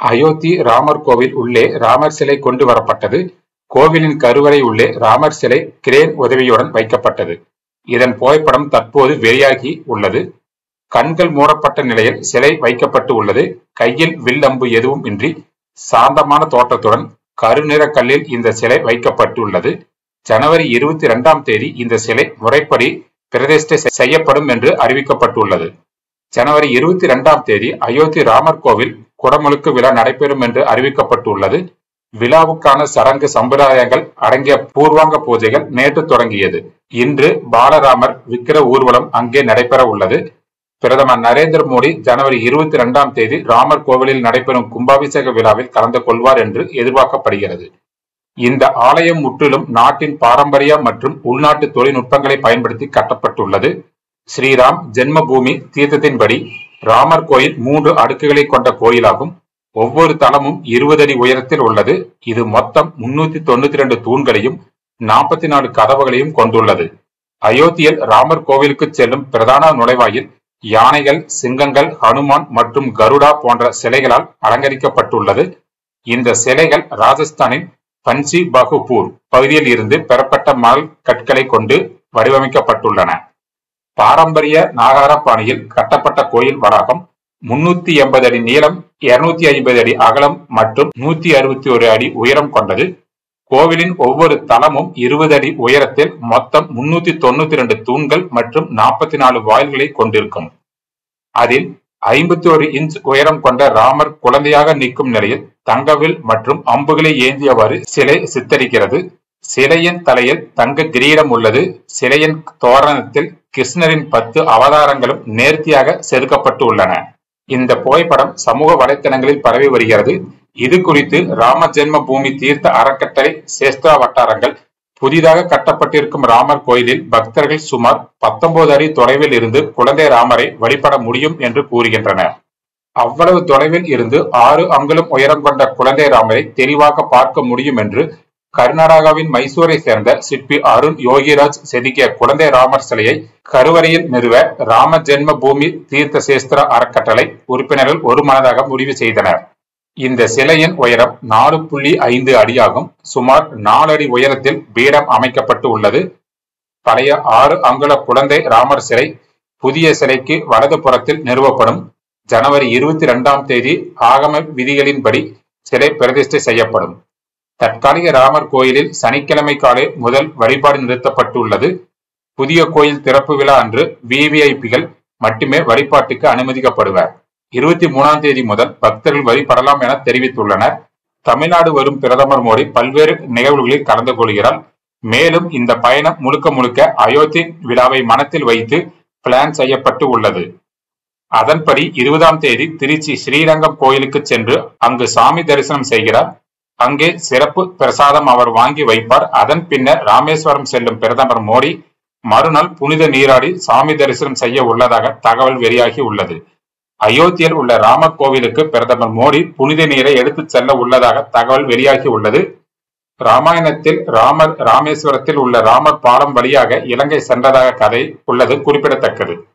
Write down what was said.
அயோத்தி ராமர் கோவில் உள்ளே ராமர் சிலை கொண்டு வரப்பட்டது கோவிலின் கருவறை உள்ளே ராமர் சிலை கிரேன் உதவியுடன் வைக்கப்பட்டது இதன் புகைப்படம் தற்போது வெளியாகி உள்ளது கண்கள் மூடப்பட்ட நிலையில் சிலை வைக்கப்பட்டு உள்ளது கையில் வில் அம்பு எதுவும் இன்றி சாந்தமான தோற்றத்துடன் கருநிற கல்லில் இந்த சிலை வைக்கப்பட்டுள்ளது ஜனவரி இருபத்தி இரண்டாம் தேதி இந்த சிலை முறைப்படி பிரதிஷ்டை செய்யப்படும் என்று அறிவிக்கப்பட்டுள்ளது ஜனவரி இருபத்தி இரண்டாம் தேதி அயோத்தி ராமர் கோவில் குடமுழுக்கு விழா நடைபெறும் என்று அறிவிக்கப்பட்டுள்ளது விழாவுக்கான சடங்கு சம்பிரதாயங்கள் அடங்கிய பூர்வாங்க பூஜைகள் நேற்று தொடங்கியது இன்று பாலராமர் விக்கிர ஊர்வலம் அங்கே நடைபெற உள்ளது பிரதமர் நரேந்திர மோடி ஜனவரி இருபத்தி இரண்டாம் தேதி ராமர் கோவிலில் நடைபெறும் கும்பாபிஷேக விழாவில் கலந்து கொள்வார் என்று எதிர்பார்க்கப்படுகிறது இந்த ஆலயம் முற்றிலும் நாட்டின் பாரம்பரிய மற்றும் உள்நாட்டு தொழில்நுட்பங்களை பயன்படுத்தி கட்டப்பட்டுள்ளது ஸ்ரீராம் ஜென்மபூமி தீர்த்தத்தின்படி ராமர் கோயில் மூன்று அடுக்குகளை கொண்ட கோயிலாகும் ஒவ்வொரு தளமும் இருபது அடி உயரத்தில் உள்ளது இது மொத்தம் முன்னூத்தி தொண்ணூத்தி ரெண்டு தூண்களையும் நாற்பத்தி நாலு கதவுகளையும் கொண்டுள்ளது அயோத்தியில் ராமர் கோவிலுக்கு செல்லும் பிரதான நுழைவாயில் யானைகள் சிங்கங்கள் ஹனுமான் மற்றும் கருடா போன்ற சிலைகளால் அலங்கரிக்கப்பட்டுள்ளது இந்த சிலைகள் ராஜஸ்தானின் பன்சி பகுபூர் பகுதியில் இருந்து பெறப்பட்ட மணல் கற்களை கொண்டு வடிவமைக்கப்பட்டுள்ளன பாரம்பரிய நாகார பாணியில் கட்டப்பட்ட கோயில் வளாகம் முன்னூத்தி எண்பது அடி நீளம் இருநூத்தி ஐம்பது அடி அகலம் மற்றும் நூத்தி அறுபத்தி ஒரு அடி உயரம் கொண்டது கோவிலின் ஒவ்வொரு தளமும் இருபது அடி உயரத்தில் மொத்தம் முன்னூத்தி தொண்ணூத்தி ரெண்டு தூண்கள் மற்றும் நாற்பத்தி நாலு வாயில்களை கொண்டிருக்கும் அதில் ஐம்பத்தி ஒரு இன்ச் உயரம் கொண்ட ராமர் குழந்தையாக நிற்கும் நிலையில் தங்கவில் மற்றும் அம்புகளை ஏந்தியவாறு சிலை சித்தரிக்கிறது சிலையின் தலையில் தங்க கிரீடம் உள்ளது சிலையின் தோரணத்தில் கிருஷ்ணரின் பத்து அவதாரங்களும் நேர்த்தியாக செதுக்கப்பட்டு உள்ளன இந்த புகைப்படம் சமூக வலைத்தளங்களில் பரவி வருகிறது இது குறித்து ராம ஜென்ம பூமி தீர்த்த அறக்கட்டளை சேஸ்திரா வட்டாரங்கள் புதிதாக கட்டப்பட்டிருக்கும் ராமர் கோயிலில் பக்தர்கள் சுமார் பத்தொன்பது அடி தொலைவில் இருந்து குழந்தை ராமரை வழிபட முடியும் என்று கூறுகின்றனர் அவ்வளவு தொலைவில் இருந்து ஆறு அங்குலம் உயரம் கொண்ட குழந்தை ராமரை தெளிவாக பார்க்க முடியும் என்று கர்நாடகாவின் மைசூரை சேர்ந்த சிற்பி அருண் யோகிராஜ் செதுக்கிய குழந்தை ராமர் சிலையை கருவறையில் நிறுவ ராம ஜென்ம பூமி தீர்த்த சேஸ்திர அறக்கட்டளை உறுப்பினர்கள் ஒருமனதாக முடிவு செய்தனர் இந்த சிலையின் உயரம் நாலு புள்ளி ஐந்து அடியாகும் சுமார் நாலு அடி உயரத்தில் பீடம் அமைக்கப்பட்டு உள்ளது பழைய ஆறு அங்குல குழந்தை ராமர் சிலை புதிய சிலைக்கு வலது புறத்தில் நிறுவப்படும் ஜனவரி இருபத்தி இரண்டாம் தேதி ஆகம விதிகளின்படி சிலை பிரதிஷ்டை செய்யப்படும் தற்காலிக ராமர் கோயிலில் சனிக்கிழமை காலை முதல் வழிபாடு நிறுத்தப்பட்டுள்ளது புதிய கோயில் திறப்பு விழா அன்று விவிஐபிகள் மட்டுமே வழிபாட்டுக்கு அனுமதிக்கப்படுவர் இருபத்தி மூணாம் தேதி முதல் பக்தர்கள் வழிபடலாம் என தெரிவித்துள்ளனர் தமிழ்நாடு வரும் பிரதமர் மோடி பல்வேறு நிகழ்வுகளில் கலந்து கொள்கிறார் மேலும் இந்த பயணம் முழுக்க முழுக்க அயோத்தி விழாவை மனத்தில் வைத்து பிளான் செய்யப்பட்டு உள்ளது அதன்படி இருபதாம் தேதி திருச்சி ஸ்ரீரங்கம் கோயிலுக்கு சென்று அங்கு சாமி தரிசனம் செய்கிறார் அங்கே சிறப்பு பிரசாதம் அவர் வாங்கி வைப்பார் அதன் பின்னர் ராமேஸ்வரம் செல்லும் பிரதமர் மோடி மறுநாள் புனித நீராடி சாமி தரிசனம் செய்ய உள்ளதாக தகவல் வெளியாகி உள்ளது அயோத்தியில் உள்ள ராமர் கோவிலுக்கு பிரதமர் மோடி புனித நீரை எடுத்துச் செல்ல உள்ளதாக தகவல் வெளியாகி உள்ளது ராமாயணத்தில் ராமர் ராமேஸ்வரத்தில் உள்ள ராமர் பாலம் வழியாக இலங்கை சென்றதாக கதை உள்ளது குறிப்பிடத்தக்கது